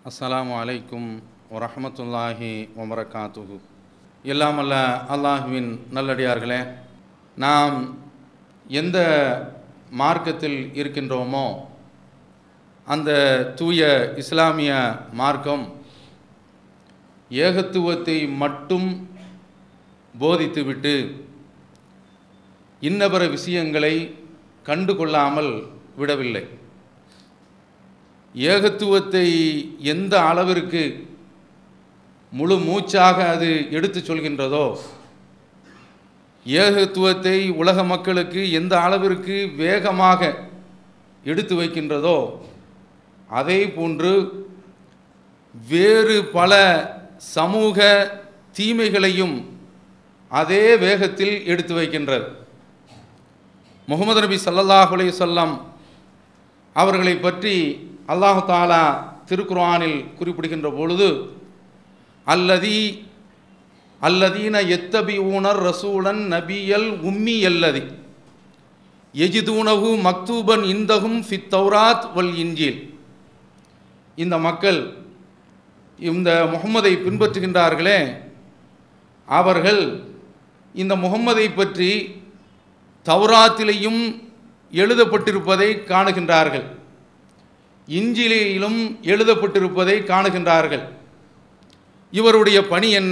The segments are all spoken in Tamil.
அஸ்ஸலாமு அலைக்கும் வரஹமத்துல்லாஹி வபரகாத்துஹு எல்லாம் அல்ல அல்லாஹுவின் நல்லடியார்களே நாம் எந்த மார்க்கத்தில் இருக்கின்றோமோ அந்த தூய இஸ்லாமிய மார்க்கம் ஏகத்துவத்தை மட்டும் போதித்துவிட்டு இன்னபிற விஷயங்களை கண்டுகொள்ளாமல் விடவில்லை ஏகத்துவத்தை எந்த அளவிற்கு முழு மூச்சாக அது எடுத்து சொல்கின்றதோ ஏகத்துவத்தை உலக மக்களுக்கு எந்த அளவிற்கு வேகமாக எடுத்து வைக்கின்றதோ அதே போன்று வேறு பல சமூக தீமைகளையும் அதே வேகத்தில் எடுத்து வைக்கின்றது முகமது நபி சல்லல்லாஹ் அலைஹி வஸல்லம் அவர்களை பற்றி அல்லாஹு தாலா திருக்குர்ஆனில் குறிப்பிடுகின்ற பொழுது அல்லதி அல்லதீன எத்தபி ஊனர் ரசூலன் நபியல் உம்மி அல்லதி எஜிதூனகு மக்தூபன் இந்தகும் ஃபித் தௌராத் வல் இன்ஜில் இந்த மக்கள் இந்த முகம்மதை பின்பற்றுகின்றார்களே அவர்கள் இந்த முகம்மதை பற்றி தௌராத்திலையும் எழுதப்பட்டிருப்பதை காணுகின்றார்கள் இஞ்சிலிலும் எழுதப்பட்டிருப்பதை காணுகின்றார்கள் இவருடைய பணி என்ன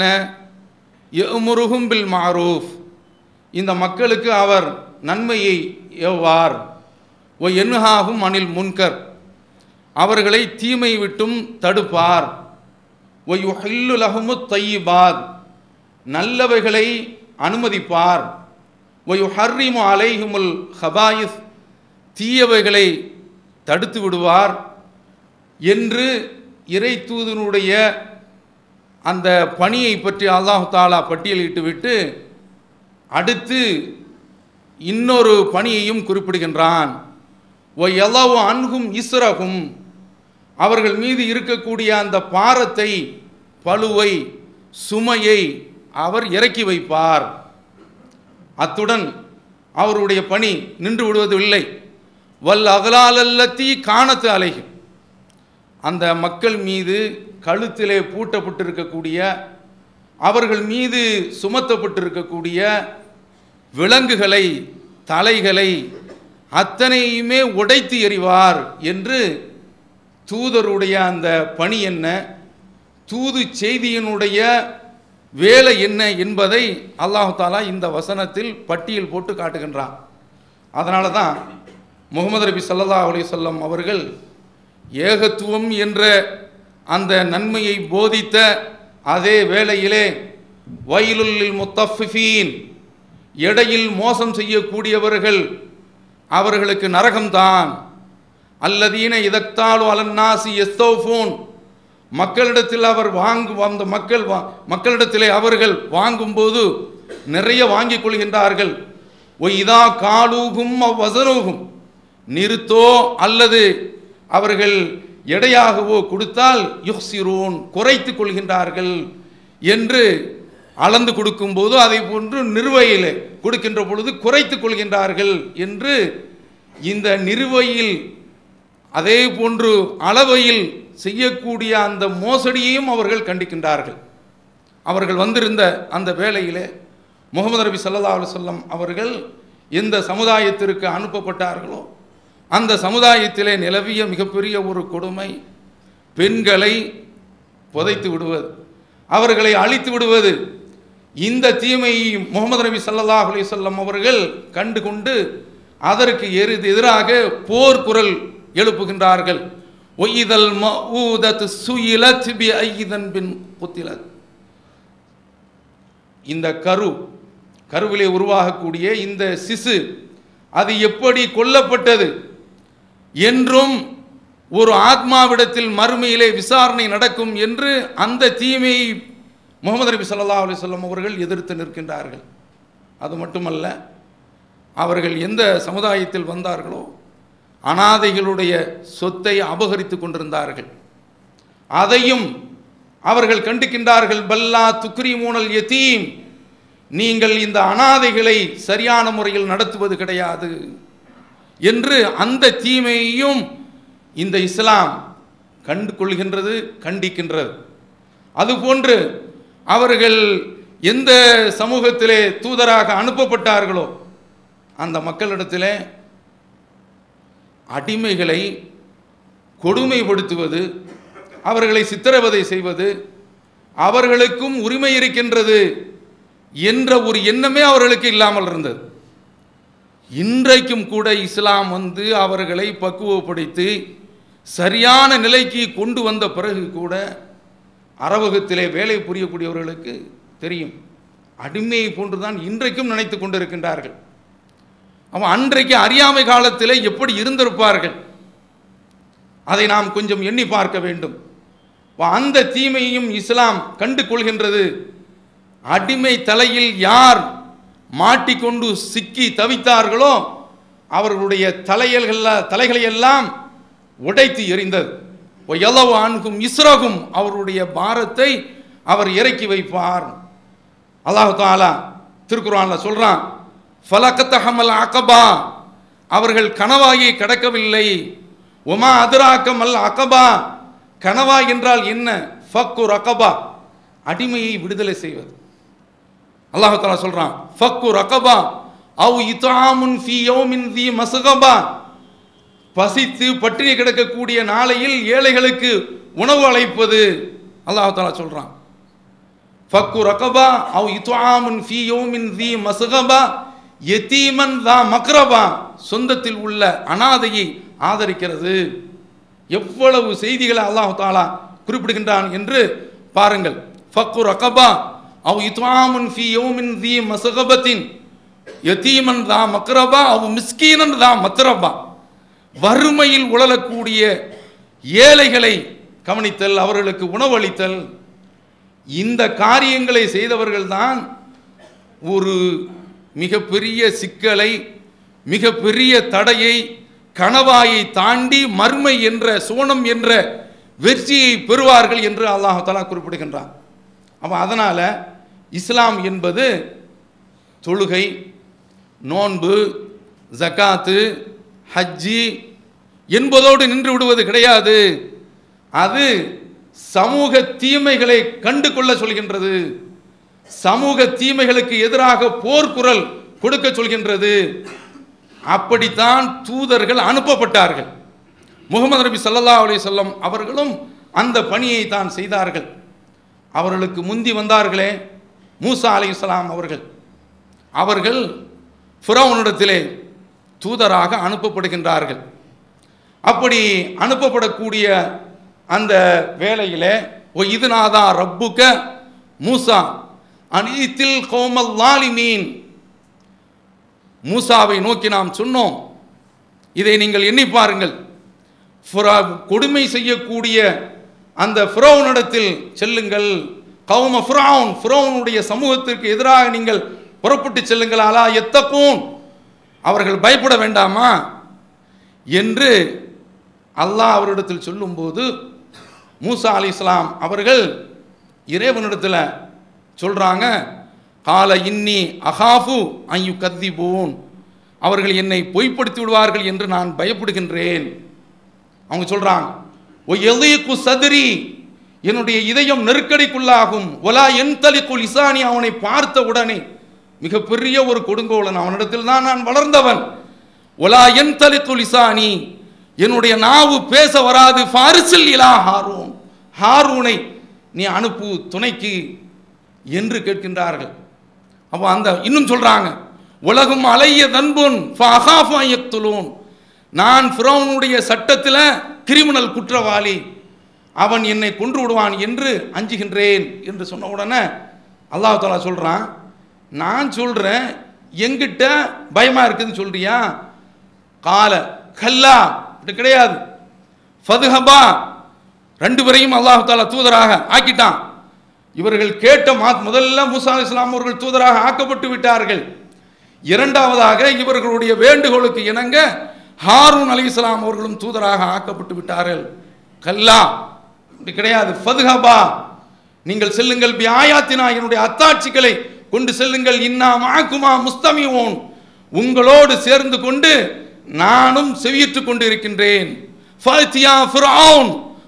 எமுருகும் பில் மாரூஃப் இந்த மக்களுக்கு அவர் நன்மையை எவ்வார் ஒ என்ஹாகும் அனில் முன்கர் அவர்களை தீமை விட்டும் தடுப்பார் ஒய் ஹில்லு லஹுமு தையிபாத் நல்லவைகளை அனுமதிப்பார் ஒய் ஹர்ரிமு அலைஹுமுல் ஹபாயிஸ் தீயவைகளை தடுத்து விடுவார் என்று இறை தூதனுடைய அந்த பணியை பற்றி அல்லாஹு தாலா பட்டியலிட்டு விட்டு அடுத்து இன்னொரு பணியையும் குறிப்பிடுகின்றான் ஒ எல்லவோ அன்கும் இஸ்ரகும் அவர்கள் மீது இருக்கக்கூடிய அந்த பாரத்தை பழுவை சுமையை அவர் இறக்கி வைப்பார் அத்துடன் அவருடைய பணி நின்று விடுவதில்லை வல் அகலாலல்லத்தி காணத்து அலைகும் அந்த மக்கள் மீது கழுத்திலே பூட்டப்பட்டிருக்கக்கூடிய அவர்கள் மீது சுமத்தப்பட்டிருக்கக்கூடிய விலங்குகளை தலைகளை அத்தனையுமே உடைத்து எறிவார் என்று தூதருடைய அந்த பணி என்ன தூது செய்தியினுடைய வேலை என்ன என்பதை அல்லாஹு தாலா இந்த வசனத்தில் பட்டியல் போட்டு காட்டுகின்றான் அதனால தான் முகமது நபி சல்லா அலையம் அவர்கள் ஏகத்துவம் என்ற அந்த நன்மையை போதித்த அதே வேளையிலே வயலுள்ளில் முத்தஃபிஃபீன் எடையில் மோசம் செய்யக்கூடியவர்கள் அவர்களுக்கு நரகம்தான் அல்லதீன இதக்தாலு அலன்னாசி எஸ்தோஃபோன் மக்களிடத்தில் அவர் வாங்கு அந்த மக்கள் வா மக்களிடத்திலே அவர்கள் வாங்கும்போது நிறைய வாங்கிக் கொள்கின்றார்கள் ஒய் இதா காலூகும் அவ்வசனூகும் நிறுத்தோ அல்லது அவர்கள் எடையாகவோ கொடுத்தால் யுஹ்சிரூன் குறைத்து கொள்கின்றார்கள் என்று அளந்து கொடுக்கும்போது அதை போன்று நிறுவையில் கொடுக்கின்ற பொழுது குறைத்து கொள்கின்றார்கள் என்று இந்த நிறுவையில் அதே போன்று அளவையில் செய்யக்கூடிய அந்த மோசடியையும் அவர்கள் கண்டிக்கின்றார்கள் அவர்கள் வந்திருந்த அந்த வேளையிலே முகமது நபி சல்லா அலுவலம் அவர்கள் எந்த சமுதாயத்திற்கு அனுப்பப்பட்டார்களோ அந்த சமுதாயத்திலே நிலவிய மிகப்பெரிய ஒரு கொடுமை பெண்களை புதைத்து விடுவது அவர்களை அழித்து விடுவது இந்த தீமையை முகமது நபி சல்லாஹ் அலிசல்லம் அவர்கள் கண்டு கொண்டு அதற்கு எரு எதிராக போர் குரல் எழுப்புகின்றார்கள் ஒய்தல் மஊதத் சுயிலத் பி ஐதன் பின் புத்திலத் இந்த கரு கருவிலே உருவாகக்கூடிய இந்த சிசு அது எப்படி கொல்லப்பட்டது என்றும் ஒரு ஆத்மாவிடத்தில் மறுமையிலே விசாரணை நடக்கும் என்று அந்த தீமையை முகமது நபி சல்லா அலிசல்லம் அவர்கள் எதிர்த்து நிற்கின்றார்கள் அது மட்டுமல்ல அவர்கள் எந்த சமுதாயத்தில் வந்தார்களோ அனாதைகளுடைய சொத்தை அபகரித்து கொண்டிருந்தார்கள் அதையும் அவர்கள் கண்டிக்கின்றார்கள் பல்லா துக்ரி மூனல் எத்தீம் நீங்கள் இந்த அனாதைகளை சரியான முறையில் நடத்துவது கிடையாது என்று அந்த தீமையையும் இந்த இஸ்லாம் கண்டு கொள்கின்றது கண்டிக்கின்றது அதுபோன்று அவர்கள் எந்த சமூகத்திலே தூதராக அனுப்பப்பட்டார்களோ அந்த மக்களிடத்திலே அடிமைகளை கொடுமைப்படுத்துவது அவர்களை சித்திரவதை செய்வது அவர்களுக்கும் உரிமை இருக்கின்றது என்ற ஒரு எண்ணமே அவர்களுக்கு இல்லாமல் இருந்தது இன்றைக்கும் கூட இஸ்லாம் வந்து அவர்களை பக்குவப்படுத்தி சரியான நிலைக்கு கொண்டு வந்த பிறகு கூட அரவகத்திலே வேலை புரியக்கூடியவர்களுக்கு தெரியும் அடிமையை போன்றுதான் இன்றைக்கும் நினைத்து கொண்டிருக்கின்றார்கள் அவன் அன்றைக்கு அறியாமை காலத்திலே எப்படி இருந்திருப்பார்கள் அதை நாம் கொஞ்சம் எண்ணி பார்க்க வேண்டும் அப்ப அந்த தீமையையும் இஸ்லாம் கண்டு கொள்கின்றது அடிமை தலையில் யார் மாட்டிக்கொண்டு சிக்கி தவித்தார்களோ அவர்களுடைய தலையல்கள் தலைகளை எல்லாம் உடைத்து எறிந்தது எல்லவோ அன்கும் இஸ்ரகும் அவருடைய பாரத்தை அவர் இறக்கி வைப்பார் அல்லாஹ் தாலா திருக்குறான்ல சொல்றான் ஃபலக்கத்தஹமல் அகபா அவர்கள் கனவாயை கடக்கவில்லை ஒமா அதிராக்கமல் அகபா கனவா என்றால் என்ன ஃபக்கு ரகபா அடிமையை விடுதலை செய்வது அல்லாஹ் தாலா சொல்றான் ஃபக்கு ரகபா அவ் இத்தாமுன் ஃபி யௌமின் தி மசகபா பசித்து பட்டினி கிடக்கக்கூடிய நாளையில் ஏழைகளுக்கு உணவு அழைப்பது அல்லாஹ் தாலா சொல்றான் ஃபக்கு ரகபா அவ் இத்ஆமுன் ஃபீ யௌமின் தி மஸ்கபா யதீமன் தா மக்ரபா சொந்தத்தில் உள்ள அனாதையை ஆதரிக்கிறது எவ்வளவு செய்திகளை அல்லாஹ் தாலா குறிப்பிடுகின்றான் என்று பாருங்கள் ஃபக்கு ரகபா அவ் இத்ஆமுன் ஃபீ யௌமின் தி மஸ்கபத்தின் யதீமன் தா மக்ரபா அவ் மிஸ்கீனன் தா மத்ரபா வறுமையில் உழலக்கூடிய ஏழைகளை கவனித்தல் அவர்களுக்கு உணவளித்தல் இந்த காரியங்களை செய்தவர்கள்தான் ஒரு மிகப்பெரிய சிக்கலை மிகப்பெரிய தடையை கணவாயை தாண்டி மர்மை என்ற சோனம் என்ற வெற்றியை பெறுவார்கள் என்று அல்லாஹ் தலா குறிப்பிடுகின்றான் அவன் அதனால இஸ்லாம் என்பது தொழுகை நோன்பு ஜகாத்து ஹஜ்ஜி என்பதோடு நின்று விடுவது கிடையாது அது சமூக தீமைகளை கண்டு கொள்ள சொல்கின்றது சமூக தீமைகளுக்கு எதிராக போர்க்குரல் கொடுக்க சொல்கின்றது அப்படித்தான் தூதர்கள் அனுப்பப்பட்டார்கள் முகமது நபி ஸல்லல்லாஹு அலைஹி வஸல்லம் அவர்களும் அந்த பணியை தான் செய்தார்கள் அவர்களுக்கு முந்தி வந்தார்களே மூசா அலைஹிஸ்ஸலாம் அவர்கள் அவர்கள் ஃபிரௌனிடத்திலே தூதராக அனுப்பப்படுகின்றார்கள் அப்படி அனுப்பப்படக்கூடிய அந்த வேளையிலே ஒ இதுநாதா ரப்புக்க மூசா அனித்தில் கோமல் லாலிமீன் மூசாவை நோக்கி நாம் சொன்னோம் இதை நீங்கள் எண்ணி பாருங்கள் ஃபிரா- கொடுமை செய்யக்கூடிய அந்த ஃபிரௌனிடத்தில் செல்லுங்கள் கௌம ஃபிரௌன் ஃபிரௌனுடைய சமூகத்திற்கு எதிராக நீங்கள் புறப்பட்டு செல்லுங்கள் அலா எத்தப்பூன் அவர்கள் பயப்பட வேண்டாமா என்று அல்லாஹ் அவரிடத்தில் சொல்லும்போது மூசா அலைஹிஸ்ஸலாம் அவர்கள் இறைவனிடத்தில் சொல்றாங்க கால இன்னி அகாஃபு ஐயு கத்திபூன் அவர்கள் என்னை பொய்ப்படுத்தி விடுவார்கள் என்று நான் பயப்படுகின்றேன் அவங்க சொல்றாங்க ஒ எதையக்கு சதுரி என்னுடைய இதயம் நெருக்கடிக்குள்ளாகும் ஒலா என் தலிக்குள் இசானி அவனை பார்த்த உடனே மிகப்பெரிய ஒரு கொடுங்கோலன் அவனிடத்தில் தான் நான் வளர்ந்தவன் ஒலா என் தலிக்குள் இசானி என்னுடைய நாவு பேச வராது ஃபாரிசில் இலா ஹாரூன் ஹாரூனை நீ அனுப்பு துணைக்கு என்று கேட்கின்றார்கள் அப்போ அந்த இன்னும் சொல்றாங்க உலகம் அலைய தன்புன் ஃபஹாஃபாயத்துலூன் நான் ஃபிரௌனுடைய சட்டத்தில் கிரிமினல் குற்றவாளி அவன் என்னை கொன்று விடுவான் என்று அஞ்சுகின்றேன் என்று சொன்ன உடனே அல்லாஹ் தாலா சொல்றான் நான் சொல்றேன் எங்கிட்ட பயமா இருக்குதுன்னு சொல்றியா கால கல்லா இது கிடையாது ஃபதுஹபா ரெண்டு பேரையும் அல்லாஹ் தாலா தூதராக ஆக்கிட்டான் இவர்கள் கேட்ட மாத் முதல்ல மூசா அலைஹிஸ்ஸலாம் அவர்கள் தூதராக ஆக்கப்பட்டு விட்டார்கள் இரண்டாவதாக இவர்களுடைய வேண்டுகோளுக்கு இணங்க ஹாரூன் அலைஹிஸ்ஸலாம் அவர்களும் தூதராக ஆக்கப்பட்டு விட்டார்கள் கல்லா இப்படி கிடையாது ஃபதுஹபா நீங்கள் செல்லுங்கள் பியாயாத்தினா என்னுடைய அத்தாட்சிகளை கொண்டு செல்லுங்கள் இன்னா மாக்குமா முஸ்தமிவோன் உங்களோடு சேர்ந்து கொண்டு நானும் செவியிட்டுக் கொண்டு இருக்கின்றேன் ஃபத்தியா ஃபிரௌன்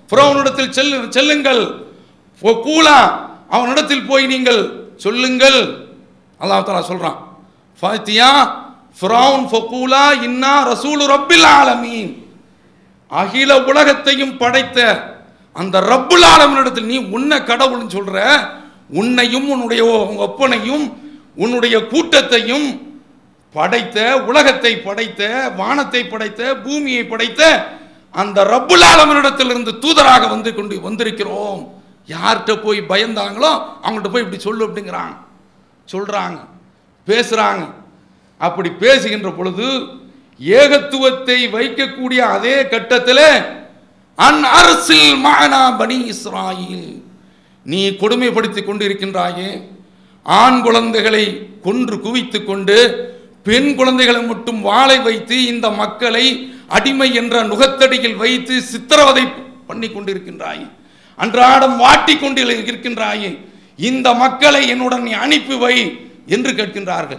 ஃபிரௌனிடத்தில் செல்லு செல்லுங்கள் கூலா அவனிடத்தில் போய் நீங்கள் சொல்லுங்கள் அல்லாஹ் தஆலா சொல்றான் ஃபாத்தியா ஃபிரௌன் ஃபகூலா இன்னா ரசூலு ரப்பில் ஆலமீன் அகில உலகத்தையும் படைத்த அந்த ரப்புல் ஆலமீனிடத்தில் நீ உன்னை கடவுள்னு சொல்ற உன்னையும் உன்னுடைய உங்க ஒப்பனையும் உன்னுடைய கூட்டத்தையும் படைத்த உலகத்தை படைத்த வானத்தை படைத்த பூமியை படைத்த அந்த ரப்புல் ஆலமீனிடத்திலிருந்து தூதராக வந்து கொண்டு வந்திருக்கிறோம் யார்கிட்ட போய் பயந்தாங்களோ அவங்கள்ட்ட போய் இப்படி சொல்லு அப்படிங்கிறாங்க சொல்றாங்க பேசுறாங்க அப்படி பேசுகின்ற பொழுது ஏகத்துவத்தை வைக்கக்கூடிய அதே கட்டத்தில் அன் அரசில் மானா பனி இஸ்ராயில் நீ கொடுமைப்படுத்திக் கொண்டிருக்கின்றாயே ஆண் குழந்தைகளை கொன்று குவித்துக் கொண்டு பெண் குழந்தைகளை மட்டும் வாளை வைத்து இந்த மக்களை அடிமை என்ற நுகத்தடியில் வைத்து சித்திரவதை பண்ணி கொண்டிருக்கின்றாய் அன்றாடம் வாட்டிக் கொண்டு இருக்கின்றாயே இந்த மக்களை என்னுடன் நீ அனுப்பி வை என்று கேட்கின்றார்கள்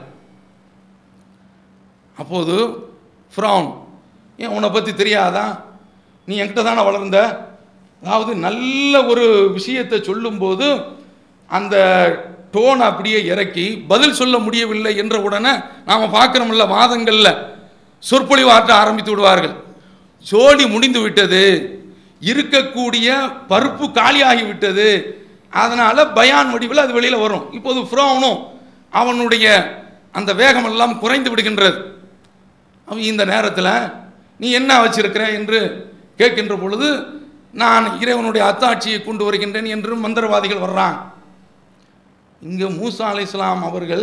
அப்போது ஃப்ரௌன் ஏன் உன்னை பற்றி தெரியாதா நீ என்கிட்ட தானே வளர்ந்த அதாவது நல்ல ஒரு விஷயத்தை சொல்லும்போது அந்த டோன் அப்படியே இறக்கி பதில் சொல்ல முடியவில்லை என்ற உடனே நாம் பார்க்குறோம்ல வாதங்களில் சொற்பொழிவாற்ற ஆரம்பித்து விடுவார்கள் சோடி முடிந்து விட்டது இருக்கக்கூடிய பருப்பு காலியாகி விட்டது அதனால் பயான் வடிவில் அது வெளியில் வரும் இப்போது ஃப்ரோனும் அவனுடைய அந்த வேகமெல்லாம் குறைந்து விடுகின்றது அவன் இந்த நேரத்தில் நீ என்ன வச்சிருக்கிற என்று கேட்கின்ற பொழுது நான் இறைவனுடைய அத்தாட்சியை கொண்டு வருகின்றேன் என்று மந்திரவாதிகள் வர்றாங்க இங்கே மூசா அலை இஸ்லாம் அவர்கள்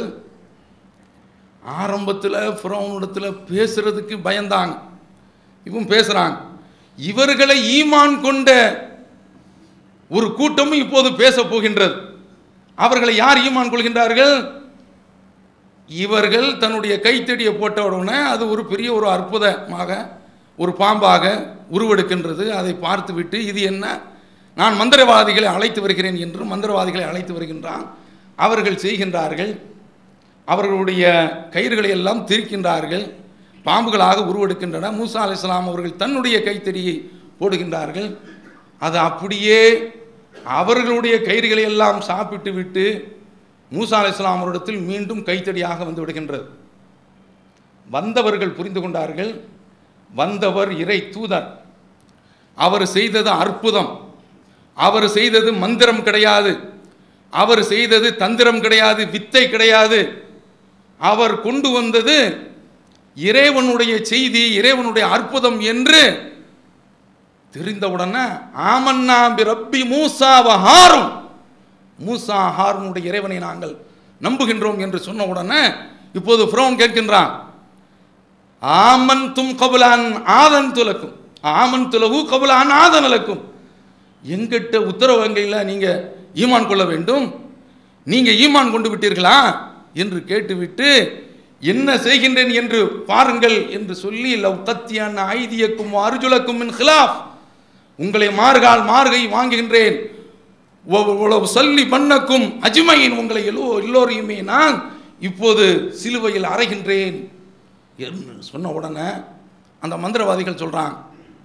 ஆரம்பத்தில் ஃபிரௌனிடத்தில் பேசுறதுக்கு பயந்தாங்க இவன் பேசுகிறாங்க இவர்களை ஈமான் கொண்ட ஒரு கூட்டமும் இப்போது பேசப் போகின்றது அவர்களை யார் ஈமான் கொள்கின்றார்கள் இவர்கள் தன்னுடைய கைத்தடியை போட்ட உடனே அது ஒரு பெரிய ஒரு அற்புதமாக ஒரு பாம்பாக உருவெடுக்கின்றது அதை பார்த்துவிட்டு இது என்ன நான் மந்திரவாதிகளை அழைத்து வருகிறேன் என்று மந்திரவாதிகளை அழைத்து வருகின்றான் அவர்கள் செய்கின்றார்கள் அவர்களுடைய கயிறுகளை எல்லாம் திரிக்கின்றார்கள் பாம்புகளாக உருவெடுக்கின்றன மூசா அலிஸ்லாம் அவர்கள் தன்னுடைய கைத்தடியை போடுகின்றார்கள் அது அப்படியே அவர்களுடைய கயிறுகளை எல்லாம் சாப்பிட்டு விட்டு மூசா அலிஸ்லாம் அவரிடத்தில் மீண்டும் கைத்தடியாக வந்து விடுகின்றது வந்தவர்கள் புரிந்து கொண்டார்கள் வந்தவர் இறை தூதர் அவர் செய்தது அற்புதம் அவர் செய்தது மந்திரம் கிடையாது அவர் செய்தது தந்திரம் கிடையாது வித்தை கிடையாது அவர் கொண்டு வந்தது இறைவனுடைய செய்தி இறைவனுடைய அற்புதம் என்று தெரிந்தவுடனே ஆமன்னா பி ரப்பி மூசா வ ஹாரும் மூசா ஹாரனுடைய இறைவனை நாங்கள் நம்புகின்றோம் என்று சொன்ன உடனே இப்போது ஃப்ரௌன் கேட்கின்றான் ஆமன் தும் கபுலான் ஆதன் துலக்கும் ஆமன் துலகு கபுலான் ஆதன் அலக்கும் எங்கிட்ட உத்தரவங்கையில் நீங்கள் ஈமான் கொள்ள வேண்டும் நீங்கள் ஈமான் கொண்டு விட்டீர்களா என்று கேட்டுவிட்டு என்ன செய்கின்றேன் என்று பாருங்கள் என்று சொல்லி லவ் தத்தியான ஐதியக்கும் அர்ஜுலக்கும் மின் ஹிலாஃப் உங்களை மார்கால் மார்கை வாங்குகின்றேன் உ- உளவு சொல்லி பண்ணக்கும் அஜ்மையின் உங்களை எல்லோ எல்லோரையுமே நான் இப்போது சிலுவையில் அறைகின்றேன் என்று சொன்ன உடனே அந்த மந்திரவாதிகள் சொல்றாங்க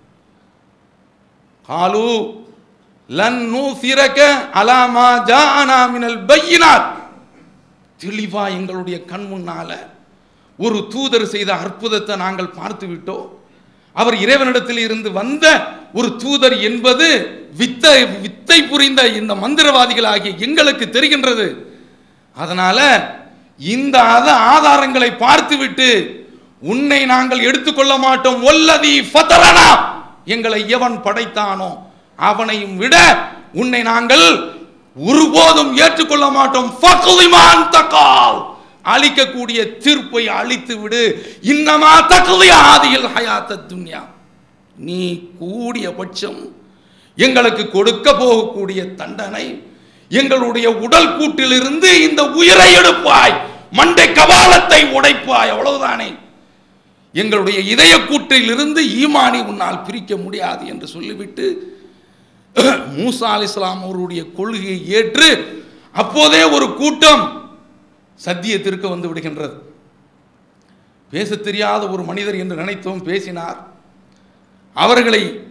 காலு லன் நூசிரக அலாமா ஜானா மினல் பையினாத் தெளிவா எங்களுடைய கண் முன்னால ஒரு தூதர் செய்த அற்புதத்தை நாங்கள் பார்த்து விட்டோம் அவர் இறைவனிடத்தில் இருந்து வந்த ஒரு தூதர் என்பது வித்தை வித்தை புரிந்த இந்த மந்திரவாதிகள் ஆகிய எங்களுக்கு தெரிகின்றது அதனால இந்த அத ஆதாரங்களை பார்த்துவிட்டு உன்னை நாங்கள் எடுத்துக்கொள்ள மாட்டோம் ஒல்லதி ஃபதரனா எங்களை எவன் படைத்தானோ அவனையும் விட உன்னை நாங்கள் ஒருபோதும் ஏற்றுக்கொள்ள மாட்டோம் ஃபக்லிமான் தக்கால் அழிக்கக்கூடிய தீர்ப்பை அழித்து விடு இன்னமா தக்குதி ஆதியில் ஹயாத்த துன்யா நீ கூடிய பட்சம் எங்களுக்கு கொடுக்க போகக்கூடிய தண்டனை எங்களுடைய உடல் கூட்டிலிருந்து இந்த உயிரை எடுப்பாய் மண்டை கபாலத்தை உடைப்பாய் அவ்வளவுதானே எங்களுடைய இதய கூட்டிலிருந்து ஈமானி உன்னால் பிரிக்க முடியாது என்று சொல்லிவிட்டு மூசா அலிஸ்லாம் அவருடைய கொள்கையை ஏற்று அப்போதே ஒரு கூட்டம் சத்தியத்திற்கு வந்து விடுகின்றது பேசத் தெரியாத ஒரு மனிதர் என்று நினைத்தோம் பேசினார் அவர்களை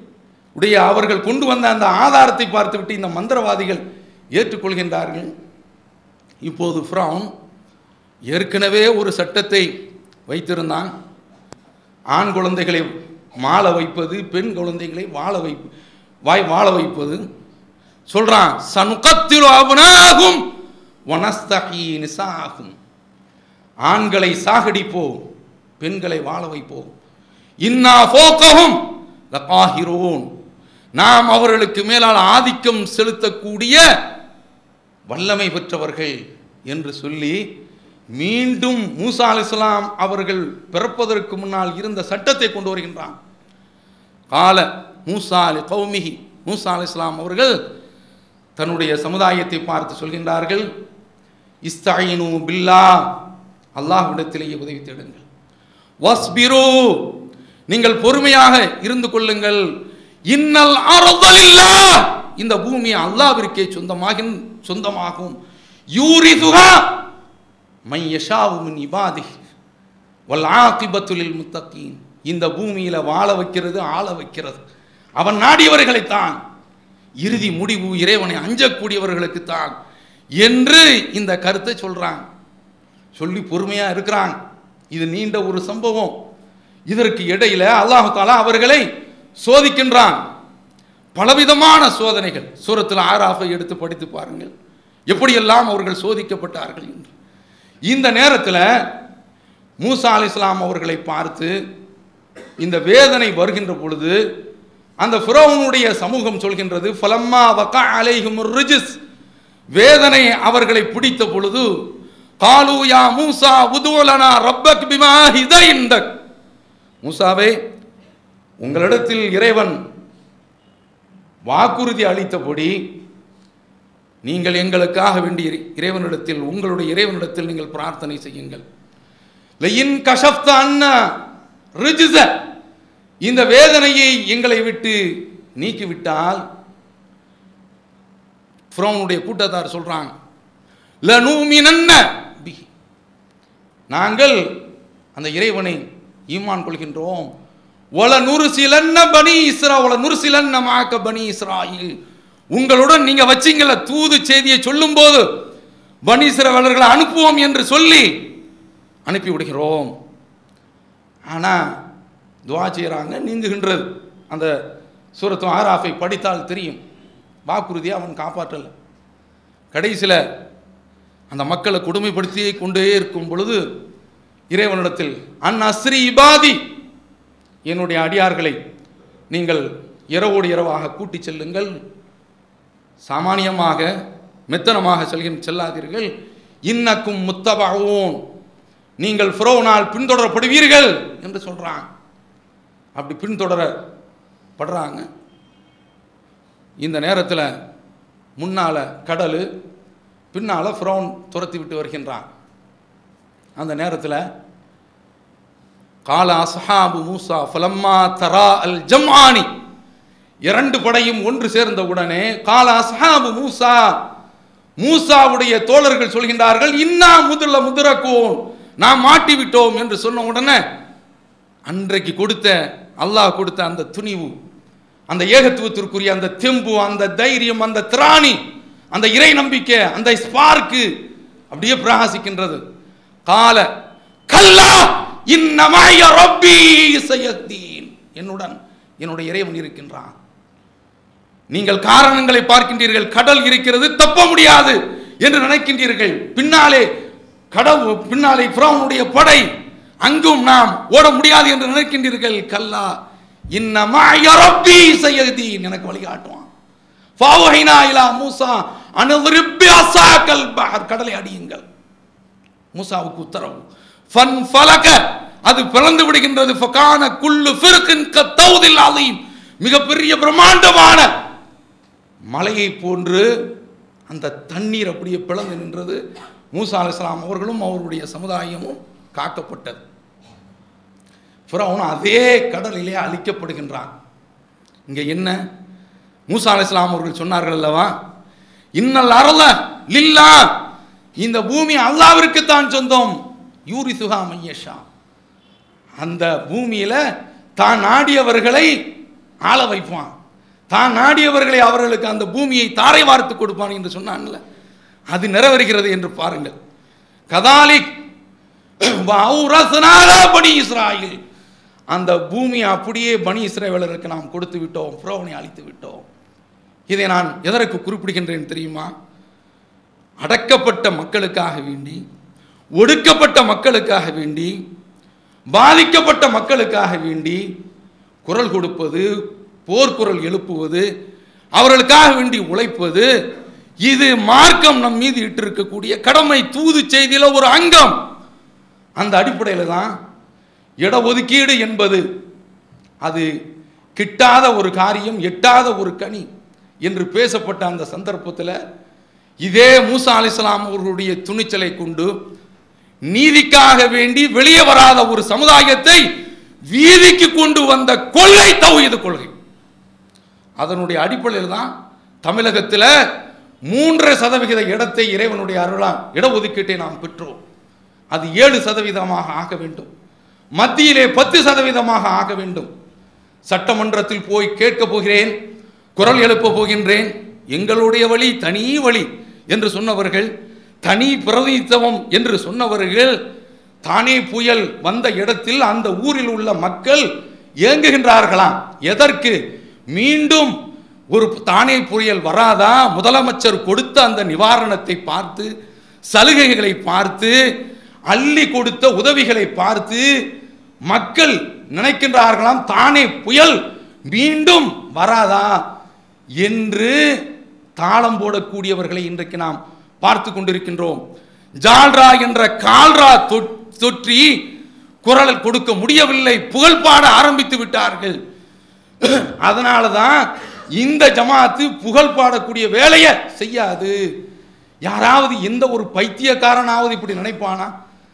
உடைய அவர்கள் கொண்டு வந்த அந்த ஆதாரத்தை பார்த்துவிட்டு இந்த மந்திரவாதிகள் ஏற்றுக்கொள்கின்றார்கள் இப்போது ஃப்ரௌன் ஏற்கனவே ஒரு சட்டத்தை வைத்திருந்தான் ஆண் குழந்தைகளை மாள வைப்பது பெண் குழந்தைகளை வாழ வைப்பு வாய் வாழ வைப்பது சொல்றான் சனுகத்திலு அபனாகும் வனஸ்தகி நிசாகும் ஆண்களை சாகடிப்போம் பெண்களை வாழ வைப்போம் இன்னா போக்கவும் லகாஹிரோன் நாம் அவர்களுக்கு மேலால் ஆதிக்கம் செலுத்தக்கூடிய வல்லமை பெற்றவர்கள் என்று சொல்லி மீண்டும் மூசா அலிஸ்லாம் அவர்கள் பிறப்பதற்கு முன்னால் இருந்த சட்டத்தை கொண்டு வருகின்றான் கால மூசா அலி கௌமிகி மூசா அலிஸ்லாம் அவர்கள் தன்னுடைய சமுதாயத்தை பார்த்து சொல்கின்றார்கள் இஸ்தாயினு பில்லா அல்லாஹ்விடத்திலேயே உதவி தேடுங்கள் வஸ்பிரு நீங்கள் பொறுமையாக இருந்து கொள்ளுங்கள் இன்னல் அறுதலில்லா இந்த பூமி அல்லாவிற்கே சொந்தமாகின் சொந்தமாகும் யூரிதுஹா மை யஷாவு மின் இபாதி வல் ஆகிபத்துலில் முத்தகீன் இந்த பூமியில வாழ வைக்கிறது ஆள வைக்கிறது அவன் நாடியவர்களைத்தான் இறுதி முடிவு இறைவனை அஞ்சக்கூடியவர்களுக்கு தான் என்று இந்த கருத்தை சொல்றான் சொல்லி பொறுமையா இருக்கிறான் இது நீண்ட ஒரு சம்பவம் இதற்கு இடையில அல்லாஹு தாலா அவர்களை சோதிக்கின்றான் பலவிதமான சோதனைகள் சூரத்தில் ஆராஃபை எடுத்து படித்து பாருங்கள் எப்படியெல்லாம் அவர்கள் சோதிக்கப்பட்டார்கள் என்று இந்த நேரத்தில் மூசா அலிஸ்லாம் அவர்களை பார்த்து இந்த வேதனை வருகின்ற பொழுது அந்த ஃபிரௌனுடைய சமூகம் சொல்கின்றது ஃபலம்மா வகா அலைஹிம் ரிஜிஸ் வேதனை அவர்களை பிடித்த பொழுது காலு யா மூசா உதுவலனா ரப்பக் பிமா ஹிதைந்தக் மூசாவே உங்களிடத்தில் இறைவன் வாக்குறுதி அளித்தபடி நீங்கள் எங்களுக்காக வேண்டிய இறைவனிடத்தில் உங்களுடைய இறைவனிடத்தில் நீங்கள் பிரார்த்தனை செய்யுங்கள் லயின் கஷப்த அண்ணா ரிஜிச இந்த வேதனையை எங்களை விட்டு நீக்கிவிட்டால் ஃப்ரோனுடைய கூட்டத்தார் சொல்றாங்க லனூமினன்ன பிஹி நாங்கள் அந்த இறைவனை ஈமான் கொள்கின்றோம் ஒல நுருசிலன்ன பனி இஸ்ரா ஒல நுருசிலன்ன மாக்க பனி இஸ்ராயில் உங்களுடன் நீங்க வச்சீங்கல்ல தூது செய்தியை சொல்லும்போது பனி இஸ்ரவேலர்களை அனுப்புவோம் என்று சொல்லி அனுப்பி விடுகிறோம் ஆனா துவா செய்கிறாங்க நீங்குகின்றது அந்த சூரத்து ஆராஃபை படித்தால் தெரியும் வாக்குறுதியை அவன் காப்பாற்றல கடைசியில் அந்த மக்களை கொடுமைப்படுத்தி கொண்டே இருக்கும் பொழுது இறைவனிடத்தில் அன் அஸ்ரி இபாதி என்னுடைய அடியார்களை நீங்கள் இரவோடு இரவாக கூட்டிச் செல்லுங்கள் சாமானியமாக மெத்தனமாக செல்கின் செல்லாதீர்கள் இன்னக்கும் முத்தபாவோன் நீங்கள் ஃப்ரோனால் பின்தொடரப்படுவீர்கள் என்று சொல்றான் அப்படி பின்தொடரப்படுறாங்க இந்த நேரத்தில் முன்னால் கடல் பின்னால் ஃப்ரௌன் துரத்தி விட்டு வருகின்றான் அந்த நேரத்தில் கால அஸ்ஹாபு மூசா ஃபலம்மா தரா அல் ஜம்ஆனி இரண்டு படையும் ஒன்று சேர்ந்த உடனே கால அஸ்ஹாபு மூசா மூசாவுடைய தோழர்கள் சொல்கின்றார்கள் இன்னா முதல்ல முதுரக்கோன் நாம் மாட்டி விட்டோம் என்று சொன்ன உடனே அன்றைக்கு கொடுத்த அல்லாஹ் கொடுத்த அந்த துணிவு அந்த ஏகத்துவத்திற்குரிய அந்த தெம்பு அந்த தைரியம் அந்த திராணி அந்த இறை நம்பிக்கை அந்த ஸ்பார்க்கு அப்படியே பிரகாசிக்கின்றது கால கல்லா இன்னமாய ரப்பி சயத்தீன் என்னுடன் என்னுடைய இறைவன் இருக்கின்றான் நீங்கள் காரணங்களை பார்க்கின்றீர்கள் கடல் இருக்கிறது தப்ப முடியாது என்று நினைக்கின்றீர்கள் பின்னாலே கடவு பின்னாலே ஃபிரௌனுடைய படை அங்கும் நாம் ஓட முடியாது என்று நினைக்கின்றீர்கள் கல்லா இன்னமாய ரப்பி சயதீன் எனக்கு வழிகாட்டுவான் ஃபாவஹைனா இலா மூசா அனுரிப்பி அசாக்கல் பஹர் கடலை அடியுங்கள் மூசாவுக்கு உத்தரவு ஃபன் ஃபலக அது பிளந்து விடுகின்றது ஃபகான குல்லு ஃபிர்கின் கத்தௌதில் அலீம் மிகப்பெரிய பிரம்மாண்டமான மலையை போன்று அந்த தண்ணீர் அப்படியே பிளந்து நின்றது மூசா அலிஸ்லாம் அவர்களும் அவருடைய சமுதாயமும் காக்கப்பட்டது ஃபிரௌன் அதே கடலிலே அழிக்கப்படுகின்றான் இங்க என்ன மூசா அலிஸ்லாம் அவர்கள் சொன்னார்கள் அல்லவா இன்னல் அரல லில்லா இந்த பூமி அல்லாவிற்கு தான் சொந்தம் யூரி சுகா மையஷா அந்த பூமியில தான் நாடியவர்களை ஆள வைப்பான் தான் நாடியவர்களை அவர்களுக்கு அந்த பூமியை தாரை வார்த்து கொடுப்பான் என்று சொன்னான்ல அது நிறைவேறுகிறது என்று பாருங்கள் கதாலிக் வஅவுரஸ்னாலா பனி இஸ்ராயில் அந்த பூமியை அப்படியே பனி இஸ்ரவேலருக்கு நாம் கொடுத்து விட்டோம் புரோவனை அழித்து விட்டோம் இதை நான் எதற்கு குறிப்பிடுகின்றேன் தெரியுமா அடக்கப்பட்ட மக்களுக்காக வேண்டி ஒடுக்கப்பட்ட மக்களுக்காக வேண்டி பாதிக்கப்பட்ட மக்களுக்காக வேண்டி குரல் கொடுப்பது போர்க்குரல் எழுப்புவது அவர்களுக்காக வேண்டி உழைப்பது இது மார்க்கம் நம் மீது இட்டிருக்கக்கூடிய கடமை தூது செய்தியில ஒரு அங்கம் அந்த அடிப்படையில் தான் இடஒதுக்கீடு என்பது அது கிட்டாத ஒரு காரியம் எட்டாத ஒரு கனி என்று பேசப்பட்ட அந்த சந்தர்ப்பத்தில் இதே மூசா அலிஸ்லாம் அவர்களுடைய துணிச்சலை கொண்டு நீதிக்காக வேண்டி வெளியே வராத ஒரு சமுதாயத்தை வீதிக்கு கொண்டு வந்த கொள்கை தௌஹீது கொள்கை அதனுடைய அடிப்படையில் தான் தமிழகத்தில் மூன்றரை சதவிகித இடத்தை இறைவனுடைய அருளால் இடஒதுக்கீட்டை நாம் பெற்றோம் அது ஏழு சதவீதமாக ஆக வேண்டும் மத்தியிலே பத்து சதவீதமாக ஆக வேண்டும் சட்டமன்றத்தில் போய் கேட்கப் போகிறேன் குரல் எழுப்ப போகின்றேன் எங்களுடைய வழி தனி வழி என்று சொன்னவர்கள் தனி பிரதிநிதித்துவம் என்று சொன்னவர்கள் தானே புயல் வந்த இடத்தில் அந்த ஊரில் உள்ள மக்கள் ஏங்குகின்றார்களாம் எதற்கு மீண்டும் ஒரு தானே புயல் வராதா முதலமைச்சர் கொடுத்த அந்த நிவாரணத்தை பார்த்து சலுகைகளை பார்த்து அள்ளி கொடுத்த உதவிகளை பார்த்து மக்கள் நினைக்கின்றார்களாம் தானே புயல் மீண்டும் வராதா என்று தாளம் போடக்கூடியவர்களை இன்றைக்கு நாம் பார்த்து கொண்டிருக்கின்றோம் ஜால்ரா என்ற கால்ரா தொ- தொற்றி குரல் கொடுக்க முடியவில்லை புகழ் பாட ஆரம்பித்து விட்டார்கள் அதனால தான் இந்த ஜமாத்து புகழ் பாடக்கூடிய வேலையை செய்யாது யாராவது எந்த ஒரு பைத்தியக்காரனாவது இப்படி நினைப்பானா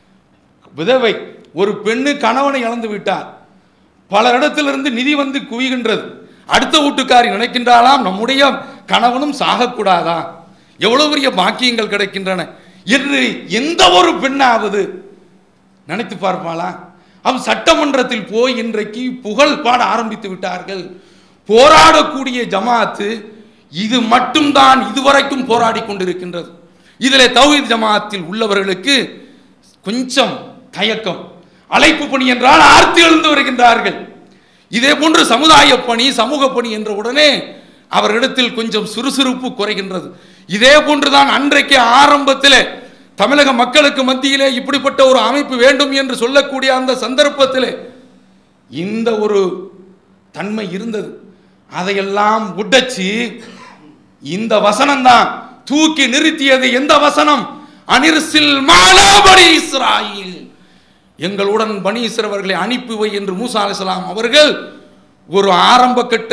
விதவை ஒரு பெண்ணு கணவனை இழந்து விட்டார் பல இடத்திலிருந்து நிதி வந்து குவிகின்றது அடுத்த வீட்டுக்காரி நினைக்கின்றாளாம் நம்முடைய கணவனும் சாகக்கூடாதா எவ்வளவு பெரிய பாக்கியங்கள் கிடைக்கின்றன என்று எந்த ஒரு பெண்ணாவது நினைத்து பார்ப்பாளா அவன் சட்டமன்றத்தில் போய் இன்றைக்கு புகழ் பாட ஆரம்பித்து விட்டார்கள் போராடக்கூடிய ஜமாத்து இது மட்டும்தான் இதுவரைக்கும் போராடி கொண்டிருக்கின்றது இதில் தௌஹீத் ஜமாத்தில் உள்ளவர்களுக்கு கொஞ்சம் தயக்கம் அழைப்பு பணி என்றால் ஆர்த்தி எழுந்து வருகின்றார்கள் இதே போன்று சமுதாய பணி சமூக பணி என்ற உடனே அவர்களிடத்தில் கொஞ்சம் சுறுசுறுப்பு குறைகின்றது இதே போன்றுதான் அன்றைக்கு ஆரம்பத்திலே தமிழக மக்களுக்கு மத்தியிலே இப்படிப்பட்ட ஒரு அமைப்பு வேண்டும் என்று சொல்லக்கூடிய அந்த சந்தர்ப்பத்திலே இந்த ஒரு தன்மை இருந்தது அதையெல்லாம் உடைச்சு இந்த வசனம்தான் தூக்கி நிறுத்தியது எந்த வசனம் அனிர்சில் மாலாபடி இஸ்ராயில் எங்களுடன் பனி இஸ்ரவர்களை அனுப்பி வை என்று மூசா அலிஸ்லாம் அவர்கள் ஒரு ஆரம்ப கட்ட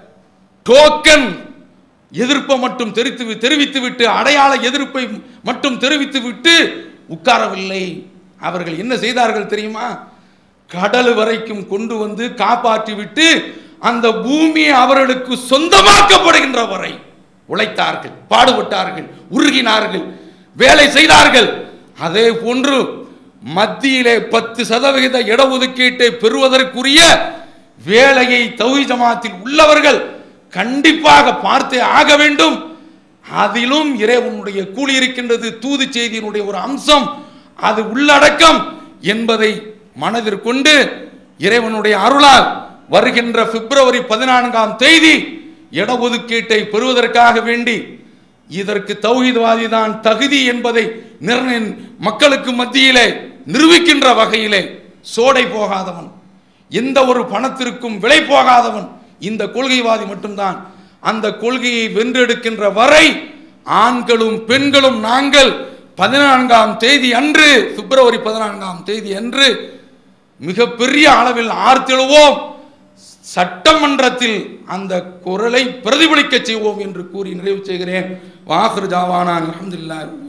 டோக்கன் எதிர்ப்பை மட்டும் தெரிவித்து தெரிவித்து விட்டு அடையாள எதிர்ப்பை மட்டும் தெரிவித்து விட்டு உட்காரவில்லை அவர்கள் என்ன செய்தார்கள் தெரியுமா கடல் வரைக்கும் கொண்டு வந்து காப்பாற்றி விட்டு அந்த பூமி அவர்களுக்கு சொந்தமாக்கப்படுகின்ற வரை உழைத்தார்கள் பாடுபட்டார்கள் உருகினார்கள் வேலை செய்தார்கள் அதே போன்று மத்தியிலே பத்து சதவிகித இடஒதுக்கீட்டை பெறுவதற்குரிய வேலையை தௌஹி ஜமாத்தில் உள்ளவர்கள் கண்டிப்பாக பார்த்தே ஆக வேண்டும் அதிலும் இறைவனுடைய கூலி இருக்கின்றது தூது செய்தியினுடைய ஒரு அம்சம் அது உள்ளடக்கம் என்பதை மனதிற்கொண்டு இறைவனுடைய அருளால் வருகின்ற பிப்ரவரி பதினான்காம் தேதி இடஒதுக்கீட்டை பெறுவதற்காக வேண்டி இதற்கு தௌஹீத்வாதி தான் தகுதி என்பதை நிர்ணய மக்களுக்கு மத்தியிலே நிரூபிக்கின்ற வகையிலே சோடை போகாதவன் எந்த ஒரு பணத்திற்கும் விலை போகாதவன் இந்த கொள்கைவாதி மட்டும்தான் அந்த கொள்கையை வென்றெடுக்கின்ற வரை ஆண்களும் பெண்களும் நாங்கள் பதினான்காம் தேதி அன்று பிப்ரவரி பதினான்காம் தேதி அன்று மிகப்பெரிய அளவில் ஆர்த்தெழுவோம் சட்டமன்றத்தில் அந்த குரலை பிரதிபலிக்க செய்வோம் என்று கூறி நிறைவு செய்கிறேன் வாஹர் ஜாவானா அலமதுல்லா